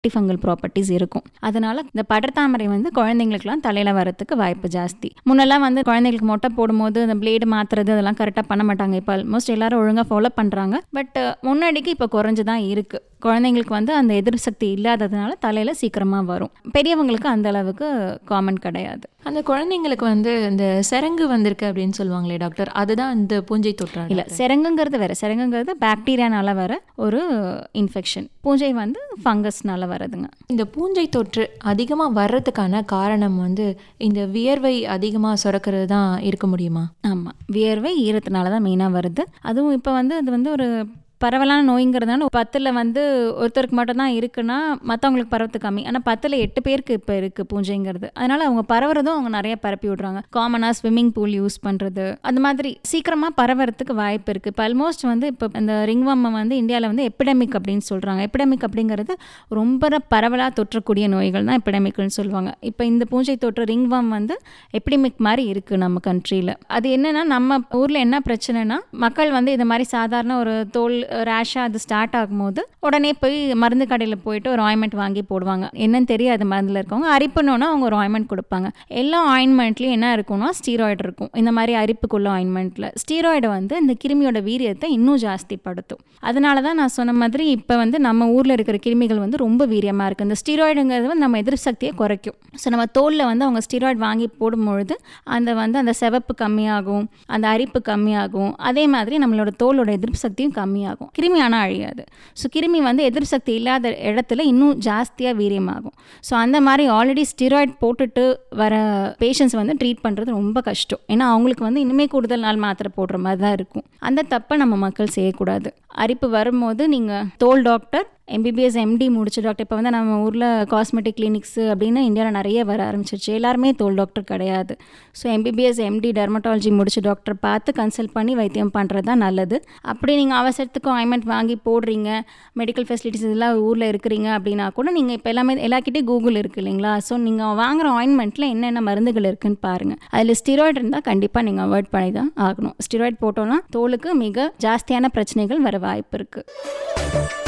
fungal properties இருக்கும் அதனால இந்த படர்தாமரை வந்து குழந்தைங்களுக்குலாம் தலையில் வரத்துக்கு வாய்ப்பு ஜாஸ்தி முன்னெல்லாம் வந்து குழந்தைங்களுக்கு மொட்டை போடும்போது அந்த பிளேடு மாற்றுறது அதெல்லாம் கரெக்டாக பண்ண மாட்டாங்க இப்போ ஆல்மோஸ்ட் எல்லாரும் ஒழுங்காக ஃபாலோ பண்ணுறாங்க பட் முன்னாடிக்கு இப்போ குறைஞ்சு தான் இருக்குது குழந்தைங்களுக்கு வந்து அந்த எதிர் சக்தி இல்லாததுனால தலையில் சீக்கிரமாக வரும் பெரியவங்களுக்கு அந்த அளவுக்கு காமன் கிடையாது அந்த குழந்தைங்களுக்கு வந்து இந்த சிரங்கு வந்திருக்கு அப்படின்னு சொல்லுவாங்களே டாக்டர் அதுதான் இந்த பூஞ்சை தொற்றா இல்லை சிரங்குங்கிறது வேற சிரங்குங்கிறது பாக்டீரியானால வர ஒரு இன்ஃபெக்ஷன் பூஞ்சை வந்து ஃபங்கஸ்னால வரதுங்க இந்த பூஞ்சை தொற்று அதிகமாக வர்றதுக்கான காரணம் வந்து இந்த வியர்வை அதிகமாக சுரக்கிறது தான் இருக்க முடியுமா ஆமாம் வியர்வை ஈரத்தினால தான் மெயினாக வருது அதுவும் இப்போ வந்து அது வந்து ஒரு பரவலான நோய்ங்கிறதுனால பத்தில் வந்து ஒருத்தருக்கு மட்டும் தான் இருக்குன்னா மற்றவங்களுக்கு பரவத்து கம்மி ஆனால் பத்தில் எட்டு பேருக்கு இப்போ இருக்குது பூஞ்சைங்கிறது அதனால் அவங்க பரவுறதும் அவங்க நிறைய பரப்பி விட்றாங்க காமனாக ஸ்விம்மிங் பூல் யூஸ் பண்ணுறது அந்த மாதிரி சீக்கிரமாக பரவறதுக்கு வாய்ப்பு இருக்குது இப்போ ஆல்மோஸ்ட் வந்து இப்போ இந்த ரிங்வம்மை வந்து இந்தியாவில் வந்து எபிடமிக் அப்படின்னு சொல்கிறாங்க எபிடமிக் அப்படிங்கிறது ரொம்ப பரவலாக தொற்றக்கூடிய நோய்கள் தான் எபிடமிக்னு சொல்லுவாங்க இப்போ இந்த பூஞ்சை தொற்று ரிங்வம் வந்து எபிடமிக் மாதிரி இருக்குது நம்ம கண்ட்ரியில் அது என்னென்னா நம்ம ஊரில் என்ன பிரச்சனைனா மக்கள் வந்து இது மாதிரி சாதாரண ஒரு தோல் ரேஷாக அது ஸ்டார்ட் ஆகும்போது உடனே போய் மருந்து கடையில் போயிட்டு ஒரு ஆயின்மெண்ட் வாங்கி போடுவாங்க என்னன்னு தெரியாது மருந்தில் இருக்கவங்க அரிப்புனோன்னா அவங்க ஒரு ஆயின்மெண்ட் கொடுப்பாங்க எல்லா ஆயின்மெண்ட்லேயும் என்ன இருக்கும்னா ஸ்டீராய்டு இருக்கும் இந்த மாதிரி அரிப்புக்குள்ள ஆயின்மெண்ட்டில் ஸ்டீராய்டு வந்து இந்த கிருமியோட வீரியத்தை இன்னும் ஜாஸ்தி படுத்தும் அதனால தான் நான் சொன்ன மாதிரி இப்போ வந்து நம்ம ஊரில் இருக்கிற கிருமிகள் வந்து ரொம்ப வீரியமாக இருக்குது இந்த ஸ்டீராய்டுங்கிறது வந்து நம்ம எதிர் சக்தியை குறைக்கும் ஸோ நம்ம தோலில் வந்து அவங்க ஸ்டீராய்டு வாங்கி போடும்பொழுது அந்த வந்து அந்த செவப்பு கம்மியாகும் அந்த அரிப்பு கம்மியாகும் அதே மாதிரி நம்மளோட தோலோட எதிர்ப்பு சக்தியும் கம்மியாகும் கிருமி ஆனால் அழியாது ஸோ கிருமி வந்து எதிர் சக்தி இல்லாத இடத்துல இன்னும் ஜாஸ்தியாக வீரியமாகும் ஸோ அந்த மாதிரி ஆல்ரெடி ஸ்டிராய்ட் போட்டுட்டு வர பேஷண்ட்ஸ் வந்து ட்ரீட் பண்ணுறது ரொம்ப கஷ்டம் ஏன்னா அவங்களுக்கு வந்து இனிமே கூடுதல் நாள் மாத்திரை போடுற மாதிரி தான் இருக்கும் அந்த தப்பை நம்ம மக்கள் செய்யக்கூடாது அரிப்பு வரும்போது நீங்கள் தோல் டாக்டர் எம்பிபிஎஸ் எம்டி முடிச்ச டாக்டர் இப்போ வந்து நம்ம ஊரில் காஸ்மெட்டிக் கிளினிக்ஸு அப்படின்னு இந்தியாவில் நிறைய வர ஆரம்பிச்சிருச்சு எல்லாருமே தோல் டாக்டர் கிடையாது ஸோ எம்பிபிஎஸ் எம்டி டெர்மட்டாலஜி முடிச்ச டாக்டர் பார்த்து கன்சல்ட் பண்ணி வைத்தியம் பண்ணுறது தான் நல்லது அப்படி நீங்கள் அவசரத்துக்கு ஆயின்மெண்ட் வாங்கி போடுறீங்க மெடிக்கல் ஃபெசிலிட்டிஸ் இதெல்லாம் ஊரில் இருக்கிறீங்க அப்படின்னா கூட நீங்கள் இப்போ எல்லாமே எல்லாக்கிட்டே கூகுள் இருக்குது இல்லைங்களா ஸோ நீங்கள் வாங்குற ஆயின்மெண்ட்டில் என்னென்ன மருந்துகள் இருக்குன்னு பாருங்கள் அதில் ஸ்டிராய்டு இருந்தால் கண்டிப்பாக நீங்கள் அவாய்ட் பண்ணி தான் ஆகணும் ஸ்டிராய்டு போட்டோன்னா தோலுக்கு மிக ஜாஸ்தியான பிரச்சனைகள் வர வாய்ப்பு இருக்குது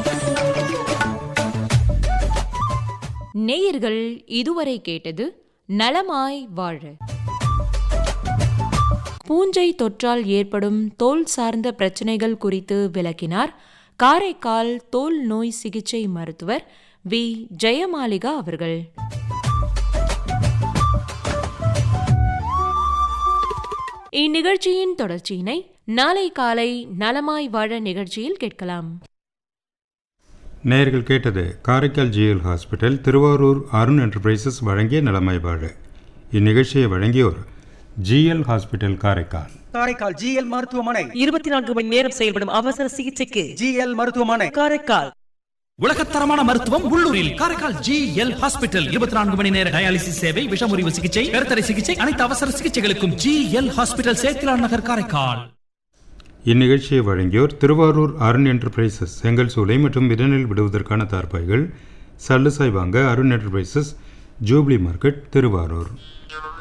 நேயர்கள் இதுவரை கேட்டது நலமாய் வாழ பூஞ்சை தொற்றால் ஏற்படும் தோல் சார்ந்த பிரச்சனைகள் குறித்து விளக்கினார் காரைக்கால் தோல் நோய் சிகிச்சை மருத்துவர் வி ஜெயமாலிகா அவர்கள் இந்நிகழ்ச்சியின் தொடர்ச்சியினை நாளை காலை நலமாய் வாழ நிகழ்ச்சியில் கேட்கலாம் நேயர்கள் கேட்டது Karaikal G L hospital Tiruvarur Arun enterprises வழங்கிய நலமாய் வாழ இந்நிகழ்ச்சியை வழங்கியோர் G L hospital Karaikal Karaikal G L மருத்துவமனை இருபத்தி நான்கு மணி நேரம் செயல்படும் அவசர சிகிச்சைக்கு ஜிஎல் மருத்துவமனை காரைக்கால் உலகத்தரமான மருத்துவம் உள்ளூரில் காரைக்கால் ஜி எல் ஹாஸ்பிட்டல் இருபத்தி நான்கு மணி நேர டயாலிசிஸ் சேவை விஷமுறிவு சிகிச்சை கருத்தடை சிகிச்சை அனைத்து அவசர சிகிச்சைகளுக்கும் ஜி எல் ஹாஸ்பிட்டல் சேத்திலான் நகர் காரைக்கால் இந்நிகழ்ச்சியை வழங்கியோர் திருவாரூர் அருண் என்டர்பிரைசஸ் செங்கல் சூளை மற்றும் விரனில் விடுவதற்கான தார்பாய்கள் சல்லுசாய் வாங்க Arun enterprises jubilee market Thiruvarur